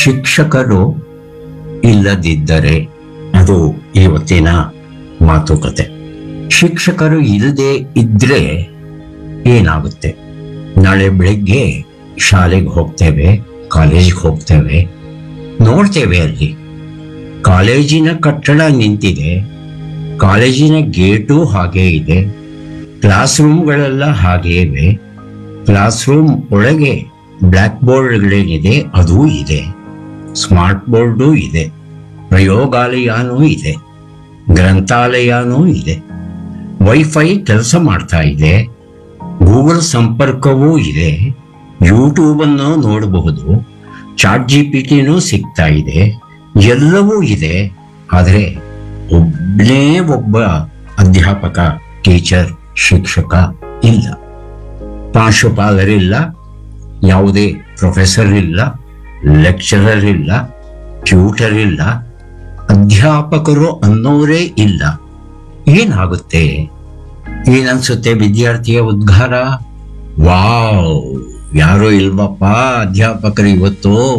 ಶಿಕ್ಷಕರು ಇಲ್ಲದಿದ್ದರೆ ಅದು ಇವತ್ತಿನ ಮಾತುಕತೆ ಶಿಕ್ಷಕರು ಇಲ್ಲದೆ ಇದ್ರೆ ಏನಾಗುತ್ತೆ ನಾಳೆ ಬೆಳಿಗ್ಗೆ ಶಾಲೆಗೆ ಹೋಗ್ತೇವೆ ಕಾಲೇಜಿಗೆ ಹೋಗ್ತೇವೆ ನೋಡ್ತೇವೆ ಅಲ್ಲಿ ಕಾಲೇಜಿನ ಕಟ್ಟಡ ನಿಂತಿದೆ ಕಾಲೇಜಿನ ಗೇಟು ಹಾಗೇ ಇದೆ ಕ್ಲಾಸ್ ರೂಮ್ಗಳೆಲ್ಲ ಹಾಗೇ ಇವೆ ಕ್ಲಾಸ್ ರೂಮ್ ಒಳಗೆ ಬ್ಲ್ಯಾಕ್ ಬೋರ್ಡ್ಗಳೇನಿದೆ ಅದೂ ಇದೆ ಸ್ಮಾರ್ಟ್ ಬೋರ್ಡು ಇದೆ ಪ್ರಯೋಗಾಲಯನೂ ಇದೆ ಗ್ರಂಥಾಲಯನೂ ಇದೆ ವೈಫೈ ಕೆಲಸ ಮಾಡ್ತಾ ಇದೆ ಗೂಗಲ್ ಸಂಪರ್ಕವೂ ಇದೆ ಯೂಟ್ಯೂಬ್ ಅನ್ನು ನೋಡಬಹುದು ಚಾಟ್ ಜಿ ಪಿ ಟಿನೂ ಸಿಗ್ತಾ ಇದೆ ಎಲ್ಲವೂ ಇದೆ ಆದರೆ ಒಬ್ಬನೇ ಒಬ್ಬ ಅಧ್ಯಾಪಕ ಟೀಚರ್ ಶಿಕ್ಷಕ ಇಲ್ಲ ಪ್ರಾಂಶುಪಾಲರಿಲ್ಲ ಯಾವುದೇ ಪ್ರೊಫೆಸರ್ ಇಲ್ಲ ಲೆಕ್ಚರರ್ ಇಲ್ಲ ಟ್ಯೂಟರ್ ಇಲ್ಲ ಅಧ್ಯಾಪಕರು ಅನ್ನೋರೇ ಇಲ್ಲ ಏನಾಗುತ್ತೆ ಏನನ್ಸುತ್ತೆ ವಿದ್ಯಾರ್ಥಿಯ ಉದ್ಗಾರ ವಾವ್ ಯಾರೋ ಇಲ್ವಪ್ಪ ಅಧ್ಯಾಪಕರು ಇವತ್ತು